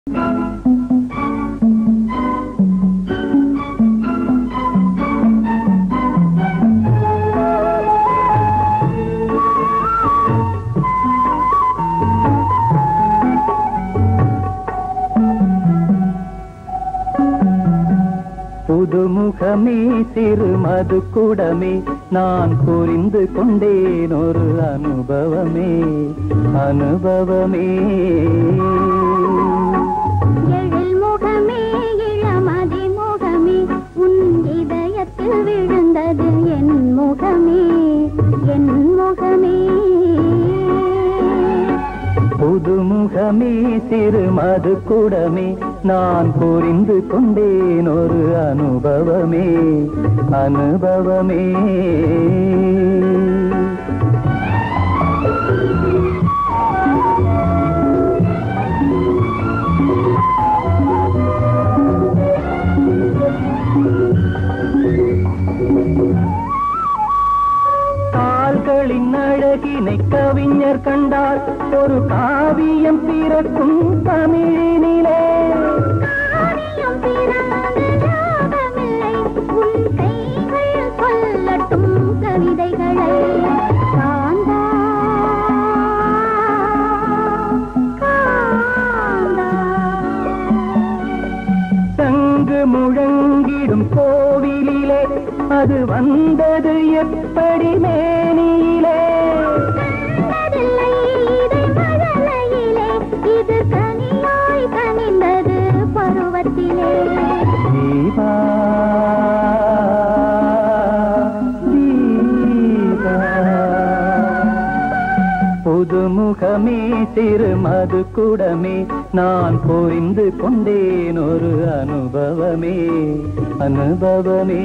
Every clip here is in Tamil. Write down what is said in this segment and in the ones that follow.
புதுமுகமே சிறு மது குடமே நான் புரிந்து கொண்டேன் ஒரு அனுபவமே அனுபவமே எழில் முகமே இளமதி முகமே உன் இதயத்தில் விழுந்தது என் முகமே என் முகமே புதுமுகமே சிறு மது குடமே நான் புரிந்து கொண்டேன் ஒரு அனுபவமே அனுபவமே கால்களின் அழகினை கவிஞர் கண்டால் ஒரு காவியம் பிறக்கும் தமிழினிலே காரியம் பிறந்து லாபமில்லை உன் கைகள் சொல்லட்டும் கவிதைகளை காந்தா காந்தா சங்கு முழங்கிடும் கோவிலிலே அது வந்தது எப்படி மேனியிலே கண்டதில்லை இதை மழலையிலே, இது கனியாய் கனிந்தது பருவத்திலே தீபா தீபா புதுமுகமே சிறு மது குடமே நான் புரிந்து கொண்டேன் ஒரு அனுபவமே அனுபவமே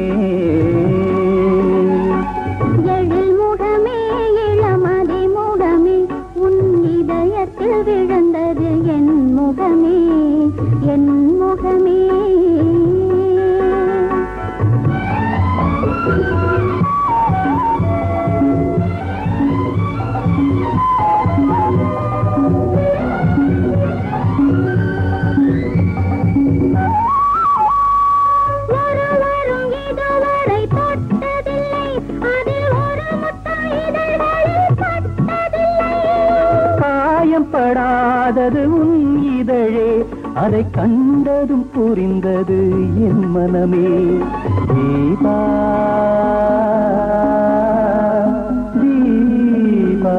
எழில் முகமே இளமதி முகமே உன் இதயத்தில் விழுந்தது என் முகமே என் முகமே ஒருவரும் இதுவரை தொட்டதில்லை அதில் ஒரு முத்தம் இதழ்களில் பட்டதில்லை காயம் படாதது உன் இதழே அதை கண்டதும் புரிந்தது என் மனமே தீபா தீபா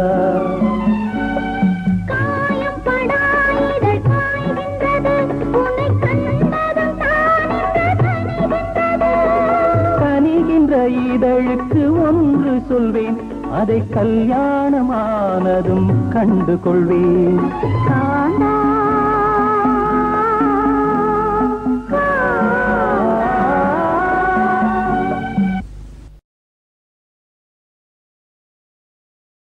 காயம் படாயிதழ் காய்கின்றது உன்னை கண்டதும் தானின்று கனிகின்றது கனிகின்ற இதழுக்கு ஒன்று சொல்வேன் அதை கல்யாணமானதும் கண்டு கொள்வேன் காந்தா